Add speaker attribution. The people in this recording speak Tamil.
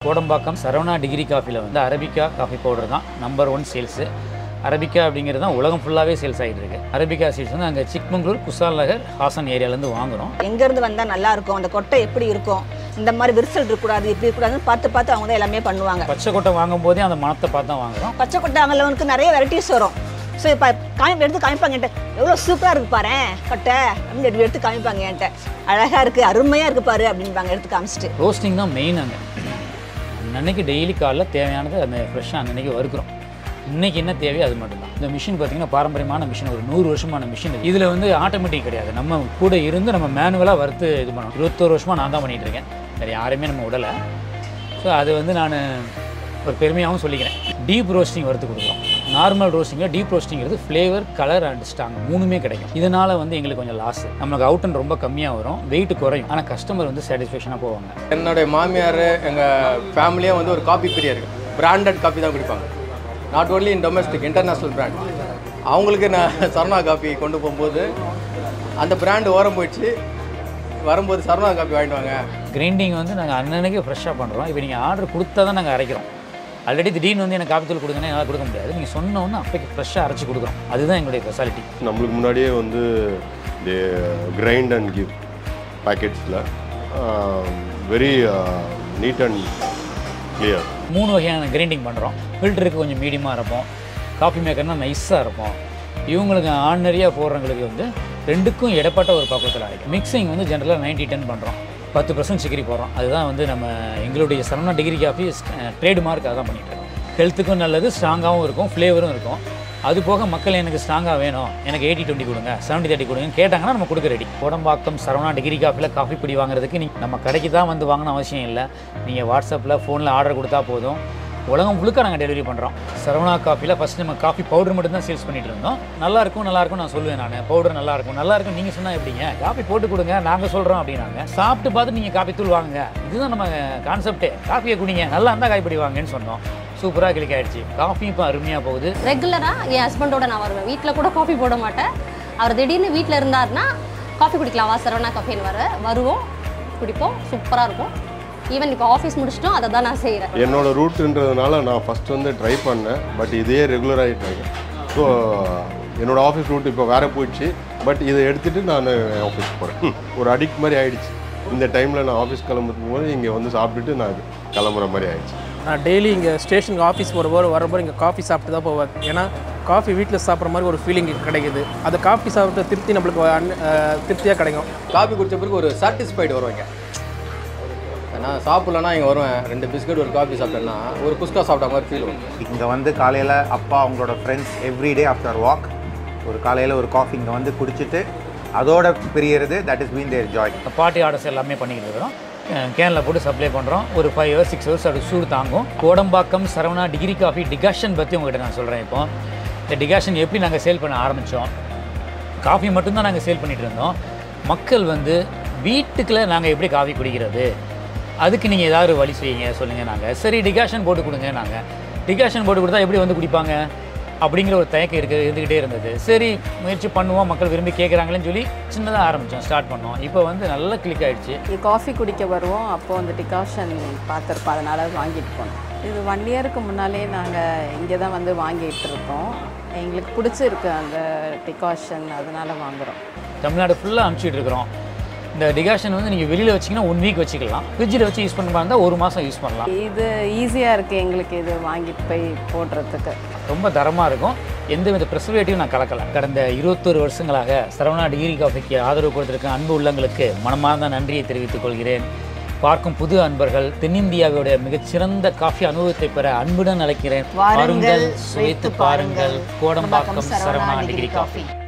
Speaker 1: கோடம்பாக்கம் சரவணா டிகிரி காஃபியில் வந்து அரபிக்கா காஃபி பவுடர் தான் நம்பர் ஒன் சேல்ஸு அரபிக்கா அப்படிங்கிறது தான் உலகம் ஃபுல்லாகவே சேல்ஸ் ஆகிட்டு இருக்கு அரபிக்கா சீட்ஸ் வந்து அங்கே சிக்மங்களூர் குசால் நகர் ஹாசன் ஏரியாலேருந்து வாங்குறோம்
Speaker 2: எங்கேருந்து வந்தால் நல்லா இருக்கும் அந்த கொட்டை எப்படி இருக்கும் இந்த மாதிரி விரிசல் இருக்கக்கூடாது இப்படி இருக்கக்கூடாதுன்னு பார்த்து பார்த்து அவங்க தான் எல்லாமே பண்ணுவாங்க
Speaker 1: பச்சை கொட்டை வாங்கும் போதே அந்த மணத்தை பார்த்து தான் வாங்குறோம்
Speaker 2: பச்சை கொட்டை அவங்களுக்கு நிறைய வெரைட்டிஸ் வரும் ஸோ இப்போ காமி எடுத்து காமிப்பாங்க என்கிட்ட எவ்வளோ சூப்பராக இருக்கு பாரு கொட்டை அப்படின்னு எடுத்து எடுத்து காமிப்பாங்க என்கிட்ட அழகாக இருக்குது அருமையாக இருக்கு பாரு அப்படின்பாங்க எடுத்து காமிச்சிட்டு
Speaker 1: ரோஸ்டிங் தான் மெயின் அங்கே அன்னன்னைக்கு டெய்லி காலைல தேவையானது அந்த ஃப்ரெஷ்ஷாக அன்னன்னைக்கு வறுக்கிறோம் இன்னைக்கு என்ன தேவையோ அது மட்டும்தான் இந்த மிஷின் பார்த்தீங்கன்னா பாரம்பரியமான மிஷின் ஒரு நூறு வருஷமான மிஷின் இதில் வந்து ஆட்டோமேட்டிக் கிடையாது நம்ம கூட இருந்து நம்ம மேனுவலாக வறுத்து இது பண்ணணும் இருபத்தோரு வருஷமாக நான் தான் பண்ணிகிட்டு இருக்கேன் வேறு யாருமே நம்ம விடலை ஸோ அது வந்து நான் ஒரு பெருமையாகவும் சொல்லிக்கிறேன் டீப் ரோஸ்டிங் வறுத்து கொடுக்குறோம் நார்மல் ரோஸ்டிங்கில் டீப் ரோஸ்டிங்கிறது ஃப்ளேவர் கலர் அண்ட் ஸ்டாங் மூணுமே கிடைக்கும் இதனால் வந்து எங்களுக்கு கொஞ்சம் லாஸ் நம்மளுக்கு அவுட்டன் ரொம்ப கம்மியாக வரும் வெயிட் குறையும் ஆனால் கஸ்டமர் வந்து சாட்டிஸ்ஃபேக்ஷனாக போவாங்க
Speaker 3: என்னுடைய மாமியார் எங்கள் ஃபேமிலியே வந்து ஒரு காப்பி பிரியர் பிராண்டட் காப்பி தான் குடிப்பாங்க not only in domestic international brand அவங்களுக்கு நான் சரணா காப்பி கொண்டு போகும்போது அந்த பிராண்டு ஓரம் போயிடுச்சு வரும்போது சரணா காப்பி வாங்கிட்டு வாங்க
Speaker 1: கிரைண்டிங் வந்து நாங்கள் அன்னன்னைக்கு ஃப்ரெஷ்ஷாக பண்ணுறோம் இப்போ நீங்கள் ஆர்டர் கொடுத்தா தான் நாங்கள் அரைக்கிறோம் ஆல்ரெடி திடீர்னு வந்து எனக்கு காப்பி தூள் கொடுங்கன்னா என்னால் கொடுக்க முடியாது நீங்கள் சொன்னோன்னு அப்போக்கு ஃப்ரெஷ்ஷாக அரைச்சி கொடுக்குறோம் அதுதான் எங்களுடைய ஸ்பெஷாலிட்டி
Speaker 4: நம்மளுக்கு முன்னாடியே வந்து தே கிரைண்ட் அண்ட் கிவ் பேக்கெட்ஸில் வெரி நீட் அண்ட் கிளியர்
Speaker 1: மூணு வகையான கிரைண்டிங் பண்ணுறோம் ஃபில்டருக்கு கொஞ்சம் மீடியமாக இருப்போம் காஃபி மேக்கர்னால் நைஸாக இருக்கும் இவங்களுக்கு ஆர்டினரியாக போடுறவங்களுக்கு வந்து ரெண்டுக்கும் இடப்பட்ட ஒரு பக்குவத்தில் அரைக்கும் மிக்சிங் வந்து ஜென்ரலாக நைன்டி டென் பண்ணுறோம் பத்து பர்சன்ட் சிக்கரி போடுறோம் அதுதான் வந்து நம்ம எங்களுடைய சரணா டிகிரி காஃபி ட்ரேடு மார்க் அதான் பண்ணிட்டு இருக்கோம் ஹெல்த்துக்கும் நல்லது ஸ்ட்ராங்காகவும் இருக்கும் ஃப்ளேவரும் இருக்கும் அது போக மக்கள் எனக்கு ஸ்ட்ராங்காக வேணும் எனக்கு எயிட்டி டுவெண்ட்டி கொடுங்க செவன்ட்டி தேர்ட்டி கொடுங்கன்னு கேட்டாங்கன்னா நம்ம கொடுக்க ரெடி கோடம்பாக்கம் சரவணா டிகிரி காஃபியில் காஃபி பொடி வாங்குறதுக்கு நீங்கள் நம்ம கடைக்கு தான் வந்து வாங்கணும் அவசியம் இல்லை நீங்கள் வாட்ஸ்அப்பில் ஃபோனில் ஆர்டர் கொடுத்தா போதும் உலகம் முழுக்க நாங்கள் டெலிவரி பண்ணுறோம் சரவணா காஃபியில் ஃபஸ்ட் நம்ம காஃபி பவுடர் மட்டும் தான் சேல்ஸ் பண்ணிட்டு இருந்தோம் நல்லா இருக்கும் நல்லா இருக்கும் நான் சொல்லுவேன் நான் பவுடர் நல்லா இருக்கும் நல்லா இருக்கும் நீங்கள் சொன்னால் எப்படிங்க காஃபி போட்டு கொடுங்க நாங்கள் சொல்கிறோம் அப்படின்னாங்க சாப்பிட்டு பார்த்து நீங்கள் காஃபி தூள் வாங்குங்க இதுதான் நம்ம கான்செப்டே காஃபியை குடிங்க நல்லா இருந்தால் காய்ப்படி வாங்கன்னு சொன்னோம் சூப்பராக கிளிக் ஆயிடுச்சு காஃபி இப்போ அருமையாக போகுது
Speaker 5: ரெகுலராக என் ஹஸ்பண்டோட நான் வருவேன் வீட்டில் கூட காஃபி போட மாட்டேன் அவர் திடீர்னு வீட்டில் இருந்தாருன்னா காஃபி குடிக்கலாம் வா சரவணா காஃபின்னு வர வருவோம் குடிப்போம் சூப்பராக இருக்கும் ஈவன் இப்போ ஆஃபீஸ் முடிச்சிட்டோம் அதை தான் நான் செய்கிறேன்
Speaker 4: என்னோட ரூட்டுன்றதுனால நான் ஃபஸ்ட் வந்து ட்ரை பண்ணேன் பட் இதே ரெகுலர் ஆகிட்டு இருக்கேன் ஸோ என்னோட ஆஃபீஸ் ரூட் இப்போ வேற போயிடுச்சு பட் இதை எடுத்துகிட்டு நான் ஆஃபீஸ் போகிறேன் ஒரு அடிக்ட் மாதிரி ஆயிடுச்சு இந்த டைமில் நான் ஆஃபீஸ் கிளம்பும் போது இங்கே வந்து சாப்பிட்டுட்டு நான் கிளம்புற மாதிரி ஆயிடுச்சு
Speaker 6: நான் டெய்லி இங்கே ஸ்டேஷனுக்கு ஆஃபீஸ் போகிறப்போ வரப்போ இங்கே காஃபி சாப்பிட்டு தான் போவேன் ஏன்னா காஃபி வீட்டில் சாப்பிட்ற மாதிரி ஒரு ஃபீலிங் கிடைக்குது அந்த காஃபி சாப்பிட்ட திருப்தி நம்மளுக்கு அன்- அஹ் திருப்தியாக கிடைக்கும்
Speaker 3: காப்பி குடிச்ச பிறகு ஒரு சாட்டிஸ்ஃபைடு வருவாங்க நான் சாப்பிட்லன்னா இங்கே வருவேன் ரெண்டு பிஸ்கட் ஒரு காஃபி சாப்பிட்டேன்னா ஒரு குஸ்கா சாப்பிட்ட மாதிரி ஃபீல் வரும்
Speaker 7: இங்கே வந்து காலையில் அப்பா அவங்களோட ஃப்ரெண்ட்ஸ் எவ்ரிடே ஆஃப்டர் வாக் ஒரு காலையில் ஒரு காஃபி இங்கே வந்து குடிச்சிட்டு அதோட பிரியறது that is been there joy
Speaker 1: party orders எல்லாமே பண்ணிக்கிட்டு இருக்கிறோம் கேனில் போட்டு சப்ளை பண்ணுறோம் ஒரு ஃபைவ் ஹவர்ஸ் சிக்ஸ் ஹவர்ஸ் அது சூடு தாங்கும் Kodambakkam Saravana degree coffee decoction பற்றி உங்கள்கிட்ட நான் சொல்கிறேன் இப்போ இந்த டிகாஷன் எப்படி நாங்கள் சேல் பண்ண ஆரம்பித்தோம் காஃபி மட்டும்தான் நாங்கள் சேல் பண்ணிட்டு இருந்தோம் மக்கள் வந்து வீட்டுக்குள்ளே நாங்கள் எப்படி காஃபி குடிக்கிறது அதுக்கு நீங்கள் ஏதாவது ஒரு வழி செய்யுங்க சொல்லுங்கள் நாங்கள் சரி டிகாஷன் போட்டு கொடுங்க நாங்கள் டிகாஷன் போட்டு கொடுத்தா எப்படி வந்து குடிப்பாங்க அப்படிங்கிற ஒரு தயக்கம் இருக்க இருந்துக்கிட்டே இருந்தது சரி முயற்சி பண்ணுவோம் மக்கள் விரும்பி கேட்குறாங்களேன்னு சொல்லி சின்னதாக ஆரம்பித்தோம் ஸ்டார்ட் பண்ணோம் இப்போ வந்து நல்லா கிளிக் ஆயிடுச்சு
Speaker 8: இங்கே காஃபி குடிக்க வருவோம் அப்போ அந்த டிகாஷன் பார்த்துருப்போம் அதனால் வாங்கிட்டு போனோம் இது ஒன் இயருக்கு முன்னாலே நாங்கள் இங்கே தான் வந்து வாங்கிட்டு இருக்கோம் எங்களுக்கு பிடிச்சிருக்கு அந்த டிகாஷன் அதனால வாங்குகிறோம்
Speaker 1: தமிழ்நாடு ஃபுல்லாக அனுப்பிச்சிட்டு இருக்கிறோம் இந்த டிகாஷன் வந்து நீங்கள் வெளியில் வச்சிங்கன்னா ஒன் வீக் வச்சுக்கலாம் ஃப்ரிட்ஜில் வச்சு யூஸ் பண்ணுமா இருந்தால் ஒரு மாதம் யூஸ் பண்ணலாம்
Speaker 8: இது ஈஸியாக இருக்குது எங்களுக்கு இது வாங்கிட்டு போய் போடுறதுக்கு
Speaker 1: ரொம்ப தரமாக இருக்கும் எந்த வித ப்ரெசர்வேட்டிவும் நான் கலக்கல கடந்த இருபத்தொரு வருஷங்களாக சரவணா டிகிரி காஃபிக்கு ஆதரவு கொடுத்திருக்க அன்பு உள்ளங்களுக்கு மனமார்ந்த நன்றியை தெரிவித்துக் கொள்கிறேன் பார்க்கும் புது அன்பர்கள் தென்னிந்தியாவுடைய மிகச்சிறந்த காஃபி அனுபவத்தை பெற அன்புடன் அழைக்கிறேன்
Speaker 2: வாருங்கள்,
Speaker 1: சுவைத்து
Speaker 2: சுவைத்து
Speaker 1: பாருங்கள்
Speaker 2: பாருங்கள்.
Speaker 1: Kodambakkam
Speaker 2: Kodambakkam
Speaker 1: Saravana
Speaker 2: Saravana
Speaker 1: degree
Speaker 2: degree
Speaker 1: coffee
Speaker 2: coffee.